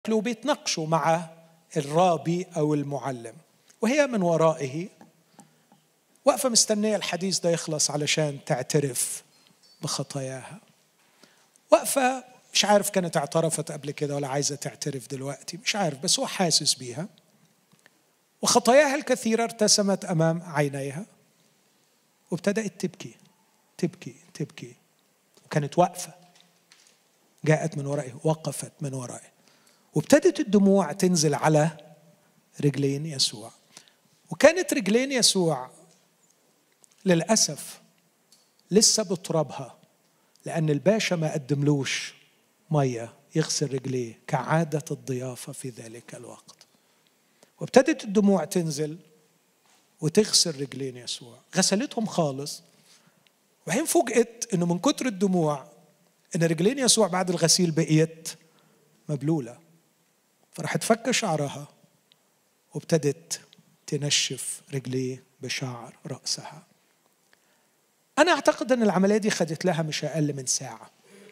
وبيتناقشوا مع الرابي او المعلم وهي من ورائه واقفه مستنيه الحديث ده يخلص علشان تعترف بخطاياها واقفه مش عارف كانت اعترفت قبل كده ولا عايزه تعترف دلوقتي مش عارف بس هو حاسس بيها وخطاياها الكثيره ارتسمت امام عينيها وابتدات تبكي تبكي تبكي وكانت واقفه جاءت من ورائه وقفت من ورائه وابتدت الدموع تنزل على رجلين يسوع وكانت رجلين يسوع للاسف لسه بترابها لان الباشا ما قدملوش ميه يغسل رجليه كعاده الضيافه في ذلك الوقت وابتدت الدموع تنزل وتغسل رجلين يسوع غسلتهم خالص وبعدين فوجئت انه من كتر الدموع ان رجلين يسوع بعد الغسيل بقيت مبلوله فراحت فك شعرها وابتدت تنشف رجليه بشعر راسها انا اعتقد ان العمليه دي خدت لها مش اقل من ساعه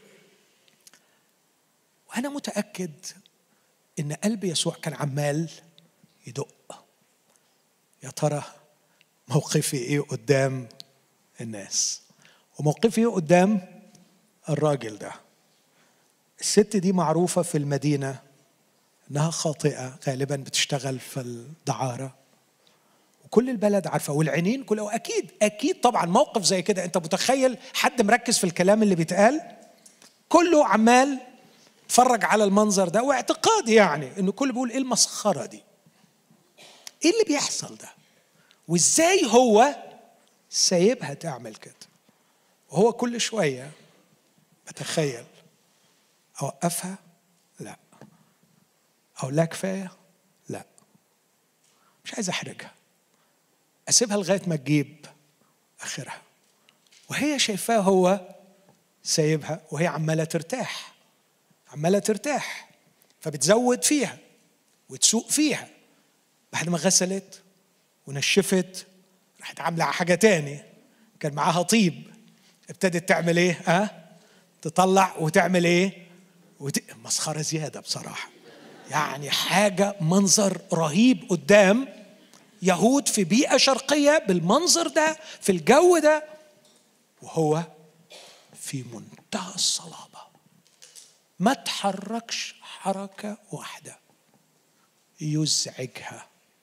وانا متاكد ان قلب يسوع كان عمال يدق يا ترى موقفي ايه قدام الناس وموقفي ايه قدام الراجل ده الست دي معروفة في المدينة انها خاطئة غالبا بتشتغل في الدعارة وكل البلد عارفة والعينين كله أكيد أكيد طبعا موقف زي كده أنت متخيل حد مركز في الكلام اللي بيتقال كله عمال اتفرج على المنظر ده واعتقادي يعني انه كل بيقول ايه المسخره دي ايه اللي بيحصل ده وازاي هو سايبها تعمل كده وهو كل شويه بتخيل اوقفها لا او لا كفايه لا مش عايز احرجها اسيبها لغايه ما تجيب اخرها وهي شايفاه هو سايبها وهي عماله ترتاح عماله ترتاح فبتزود فيها وتسوق فيها بعد ما غسلت ونشفت راحت عامله حاجه تاني كان معاها طيب ابتدت تعمل ايه ها أه؟ تطلع وتعمل ايه وت... مسخره زياده بصراحه يعني حاجه منظر رهيب قدام يهود في بيئه شرقيه بالمنظر ده في الجو ده وهو في منتهى الصلابه ما تحركش حركه واحده يزعجها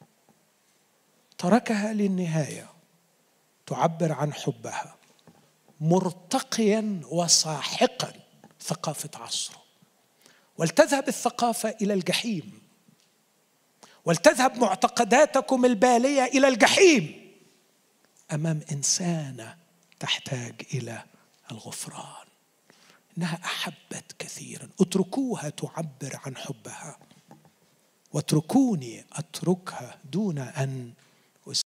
تركها للنهايه تعبر عن حبها مرتقيا وساحقا ثقافه عصره ولتذهب الثقافه الى الجحيم ولتذهب معتقداتكم الباليه الى الجحيم امام انسانه تحتاج الى الغفران انها احبت كثيرا اتركوها تعبر عن حبها واتركوني اتركها دون ان